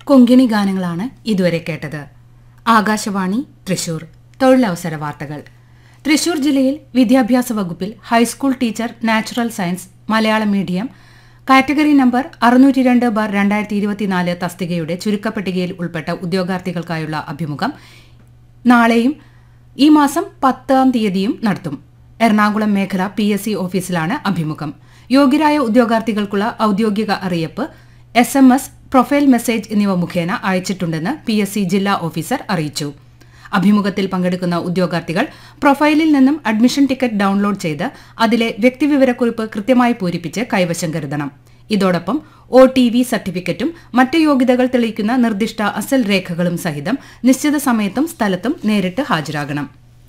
കൊങ്കിണി ഗാനങ്ങളാണ് ഇതുവരെ കേട്ടത് ആകാശവാണി തൃശൂർ തൊഴിലവസര വാർത്തകൾ തൃശൂർ ജില്ലയിൽ വിദ്യാഭ്യാസ വകുപ്പിൽ high school teacher natural science Malayalam medium category number അറുന്നൂറ്റി രണ്ട് ബാർ രണ്ടായിരത്തി ഇരുപത്തിനാല് തസ്തികയുടെ ചുരുക്കപ്പട്ടികയിൽ ഉൾപ്പെട്ട ഉദ്യോഗാർത്ഥികൾക്കായുള്ള അഭിമുഖം നാളെയും ഈ മാസം പത്താം തീയതിയും നടത്തും എറണാകുളം മേഖല പി എസ് സി ഓഫീസിലാണ് അഭിമുഖം യോഗ്യരായ ഉദ്യോഗാർത്ഥികൾക്കുള്ള ഔദ്യോഗിക അറിയിപ്പ് S M S profile message എന്നിവ മുഖേന അയച്ചിട്ടുണ്ടെന്ന് പി എസ് സി ജില്ലാ ഓഫീസർ അറിയിച്ചു അഭിമുഖത്തിൽ പങ്കെടുക്കുന്ന ഉദ്യോഗാർത്ഥികൾ പ്രൊഫൈലിൽ നിന്നും അഡ്മിഷൻ ടിക്കറ്റ് ഡൌൺലോഡ് ചെയ്ത് അതിലെ വ്യക്തിവിവരക്കുറിപ്പ് കൃത്യമായി പൂരിപ്പിച്ച് കൈവശം കരുതണം ഇതോടൊപ്പം ഒ ടി വി സർട്ടിഫിക്കറ്റും മറ്റ് യോഗ്യതകൾ തെളിയിക്കുന്ന നിർദ്ദിഷ്ട അസൽ രേഖകളും സഹിതം നിശ്ചിത സമയത്തും സ്ഥലത്തും നേരിട്ട് ഹാജരാകണം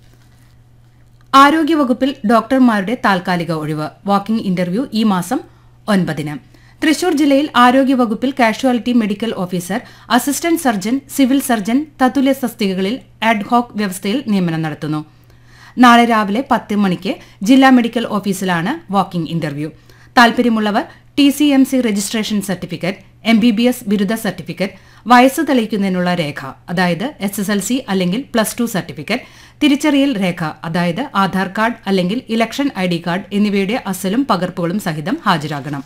ആരോഗ്യവകുപ്പിൽ ഡോക്ടർമാരുടെ താൽക്കാലിക ഒഴിവ് വാക്കിംഗ് ഇന്റർവ്യൂ ഈ മാസം ഒൻപതിന് തൃശൂർ ജില്ലയിൽ ആരോഗ്യവകുപ്പിൽ casualty medical officer assistant surgeon civil surgeon തത്തുല്യ തസ്തികകളിൽ അഡ്ഹോക് വ്യവസ്ഥയിൽ നിയമനം നടത്തുന്നു നാളെ രാവിലെ പത്ത് മണിക്ക് ജില്ലാ മെഡിക്കൽ ഓഫീസിലാണ് വാക്കിംഗ് ഇന്റർവ്യൂ താൽപര്യമുള്ളവർ T C M C registration certificate M B B S ബിരുദ സർട്ടിഫിക്കറ്റ് വയസ്സ് തെളിയിക്കുന്നതിനുള്ള രേഖ അതായത് എസ് എസ് എൽ സി അല്ലെങ്കിൽ പ്ലസ് ടു സർട്ടിഫിക്കറ്റ് തിരിച്ചറിയൽ രേഖ അതായത് ആധാർ കാർഡ് അല്ലെങ്കിൽ ഇലക്ഷൻ ഐ ഡി കാർഡ് എന്നിവയുടെ അസലും പകർപ്പുകളും സഹിതം ഹാജരാകണം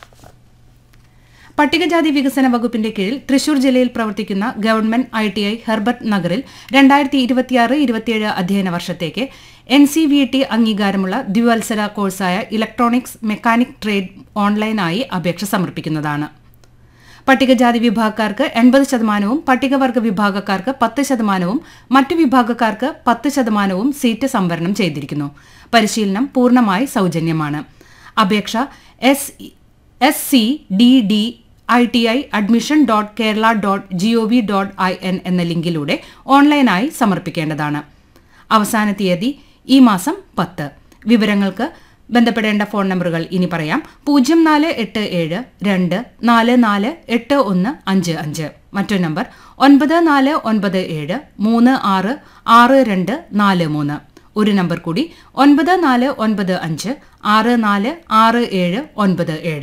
പട്ടികജാതി വികസന വകുപ്പിന്റെ കീഴിൽ തൃശൂർ ജില്ലയിൽ പ്രവർത്തിക്കുന്ന government I T I Herbert നഗറിൽ രണ്ടായിരത്തി ഇരുപത്തിയാറ് ഇരുപത്തിയേഴ് അധ്യയന വർഷത്തേക്ക് എൻ സി വി ടി അംഗീകാരമുള്ള ദ്വിവത്സര കോഴ്സായ ഇലക്ട്രോണിക്സ് മെക്കാനിക് ട്രേഡ് ഓൺലൈനായി അപേക്ഷ സമർപ്പിക്കുന്നതാണ് പട്ടികജാതി വിഭാഗക്കാർക്ക് എൺപത് ശതമാനവും പട്ടികവർഗ വിഭാഗക്കാർക്ക് പത്ത് ശതമാനവും മറ്റു വിഭാഗക്കാർക്ക് പത്ത് ശതമാനവും സീറ്റ് സംവരണം ചെയ്തിരിക്കുന്നു പരിശീലനം പൂർണ്ണമായി സൗജന്യമാണ് അപേക്ഷ S S C D D I T I admission dot Kerala dot G O V dot I N എന്ന ലിങ്കിലൂടെ ഓൺലൈനായി സമർപ്പിക്കേണ്ടതാണ് അവസാന തീയതി ഈ മാസം പത്ത് വിവരങ്ങൾക്ക് ബന്ധപ്പെടേണ്ട ഫോൺ നമ്പറുകൾ ഇനി പറയാം പൂജ്യം നാല് എട്ട് ഏഴ് രണ്ട് നാല് നാല് എട്ട് ഒന്ന് അഞ്ച് അഞ്ച് മറ്റൊരു നമ്പർ ഒൻപത് നാല് ഒൻപത് ഏഴ് മൂന്ന് ആറ് ആറ് രണ്ട് നാല് മൂന്ന് ഒരു നമ്പർ കൂടി ഒൻപത് നാല് ഒൻപത് അഞ്ച് ആറ് നാല് ആറ് ഏഴ് ഒൻപത് ഏഴ്